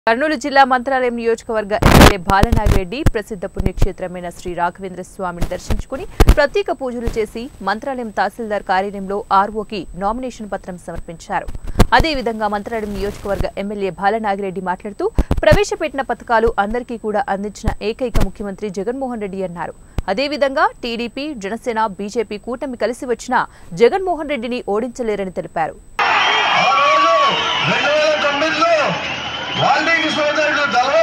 కర్నూలు జిల్లా మంత్రాలయం నియోజకవర్గ ఎమ్మెల్యే బాలనాగిరెడ్డి ప్రసిద్ధ పుణ్యక్షేత్రమైన శ్రీ రాఘవేంద్ర స్వామిని దర్శించుకుని ప్రత్యేక పూజలు చేసి మంత్రాలయం తహసీల్దార్ కార్యాలయంలో ఆర్ఓకి నామినేషన్ పత్రం సమర్పించారు అదేవిధంగా మంత్రాలయం నియోజకవర్గ ఎమ్మెల్యే బాలనాగిరెడ్డి మాట్లాడుతూ ప్రవేశపెట్టిన పథకాలు అందరికీ కూడా అందించిన ఏకైక ముఖ్యమంత్రి జగన్మోహన్ రెడ్డి అన్నారు అదేవిధంగా టీడీపీ జనసేన బీజేపీ కూటమి కలిసి వచ్చిన జగన్మోహన్ రెడ్డిని ఓడించలేరని తెలిపారు ఆ రోజు రెండు వేల తొమ్మిదిలో వాల్మీకి సోదరుడు దళవ